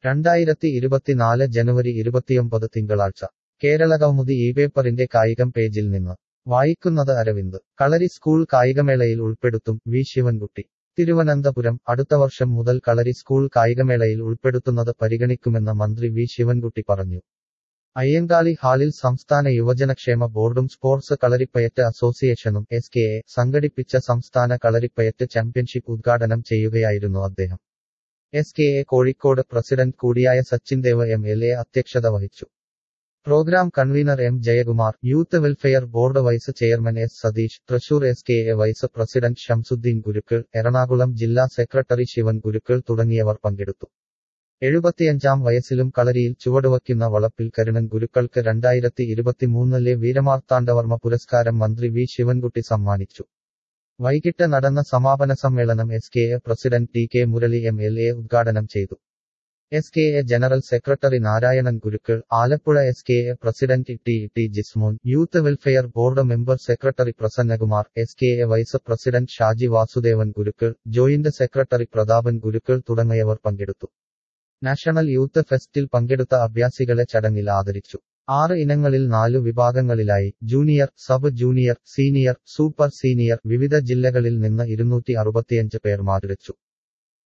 രണ്ടായിരത്തി ഇരുപത്തിനാല് ജനുവരി ഇരുപത്തിയൊമ്പത് തിങ്കളാഴ്ച കേരളകൗമുദി ഈ പേപ്പറിന്റെ കായികം പേജിൽ നിന്ന് വായിക്കുന്നത് അരവിന്ദ് കളരി സ്കൂൾ കായികമേളയിൽ ഉൾപ്പെടുത്തും വി ശിവൻകുട്ടി തിരുവനന്തപുരം അടുത്ത വർഷം മുതൽ കളരി സ്കൂൾ കായികമേളയിൽ ഉൾപ്പെടുത്തുന്നത് പരിഗണിക്കുമെന്ന് മന്ത്രി വി ശിവൻകുട്ടി പറഞ്ഞു അയ്യങ്കാളി ഹാളിൽ സംസ്ഥാന യുവജനക്ഷേമ ബോർഡും സ്പോർട്സ് കളരിപ്പയറ്റ് അസോസിയേഷനും എസ് കെ എ സംഘടിപ്പിച്ച സംസ്ഥാന കളരിപ്പയറ്റ് ചാമ്പ്യൻഷിപ്പ് ഉദ്ഘാടനം ചെയ്യുകയായിരുന്നു അദ്ദേഹം S K A Kozhikode president കൂടിയായ Sachin Dev M L A അധ്യക്ഷത വഹിച്ചു programme convener M Jayakumar youth welfare board vice chairman S Sathish Thrissur S K A vice president Shamsuddin Gurukkal Ernakulam ജില്ലാ സെക്രട്ടറി ശിവൻ ഗുരുക്കൾ തുടങ്ങിയവർ പങ്കെടുത്തു എഴുപത്തിയഞ്ചാം വയസ്സിലും കളരിയിൽ ചുവടുവയ്ക്കുന്ന വളപ്പിൽ കരുണൻ ഗുരുക്കൾക്ക് രണ്ടായിരത്തി ഇരുപത്തിമൂന്നിലെ വീരമാർത്താണ്ഡവർമ്മ പുരസ്കാരം മന്ത്രി വി ശിവൻകുട്ടി സമ്മാനിച്ചു വൈകിട്ട് നടന്ന സമാപന സമ്മേളനം S K A president T K Murali M L A ഉദ്ഘാടനം ചെയ്തു S K A general secretary Narayanan Gurukkal Alappuzha S K A president T T Jismon youth welfare board member secretary Prasannakumar S K A vice president Shaji Vasudevan Gurukkal joint secretary Prathapan Gurukkal തുടങ്ങിയവർ പങ്കെടുത്തു national youth ഫെസ്റ്റിൽ പങ്കെടുത്ത അഭ്യാസികളെ ചടങ്ങിൽ ആദരിച്ചു ആറ് ഇനങ്ങളിൽ നാലു വിഭാഗങ്ങളിലായി junior sub junior senior super senior വിവിധ ജില്ലകളിൽ നിന്ന് ഇരുന്നൂറ്റി അറുപത്തിയഞ്ച് പേർ മാതിരിച്ചു